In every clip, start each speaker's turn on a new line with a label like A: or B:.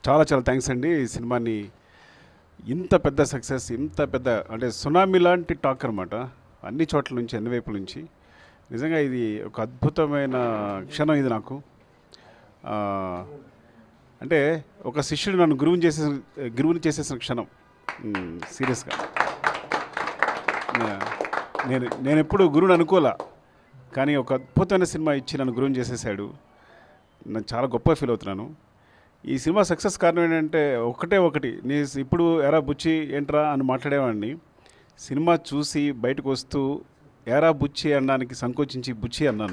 A: చాలా చాలా థ్యాంక్స్ అండి ఈ సినిమాని ఇంత పెద్ద సక్సెస్ ఇంత పెద్ద అంటే సునామీ లాంటి టాక్ అనమాట అన్ని చోట్ల నుంచి అన్ని వైపుల నుంచి నిజంగా ఇది ఒక అద్భుతమైన క్షణం ఇది నాకు ఆ, అంటే ఒక శిష్యుడు నన్ను గురువుని చేసే గురువుని చేసేసిన క్షణం సీరియస్గా నేను నేను ఎప్పుడు గురువుని అనుకోలే కానీ ఒక అద్భుతమైన సినిమా ఇచ్చి నన్ను గురువుని చేసేసాడు నేను చాలా గొప్ప ఫీల్ అవుతున్నాను ఈ సినిమా సక్సెస్ కారణం ఏంటంటే ఒకటే ఒకటి నేను ఇప్పుడు ఎరా బుచ్చి ఏంట్రా అని మాట్లాడేవాడిని సినిమా చూసి బయటకు వస్తూ ఎరా బుచ్చి అనడానికి సంకోచించి బుచ్చి అన్నాను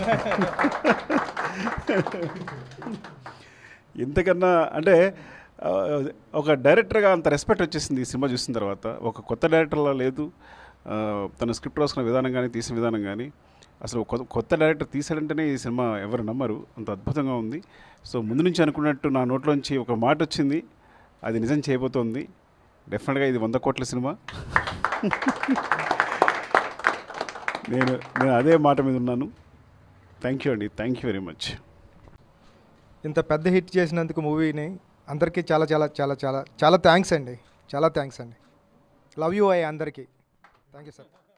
A: ఇంతకన్నా అంటే ఆ, ఒక డైరెక్టర్గా అంత రెస్పెక్ట్ వచ్చేసింది ఈ సినిమా చూసిన తర్వాత ఒక కొత్త డైరెక్టర్లా లేదు ఆ, తన స్క్రిప్ట్ రాసుకున్న విధానం కానీ తీసిన విధానం కానీ అసలు కొత్త కొత్త డైరెక్టర్ తీసాడంటేనే ఈ సినిమా ఎవరు నమ్మరు అంత అద్భుతంగా ఉంది సో ముందు నుంచి అనుకున్నట్టు నా నోట్లోంచి ఒక మాట వచ్చింది అది నిజం చేయబోతోంది డెఫినెట్గా ఇది వంద కోట్ల సినిమా నేను నేను అదే మాట మీద ఉన్నాను థ్యాంక్ యూ అండి థ్యాంక్ యూ వెరీ మచ్
B: ఇంత పెద్ద హిట్ చేసినందుకు మూవీని అందరికీ చాలా చాలా చాలా చాలా చాలా థ్యాంక్స్ అండి చాలా థ్యాంక్స్ అండి లవ్ యూ ఐ అందరికీ థ్యాంక్ యూ సార్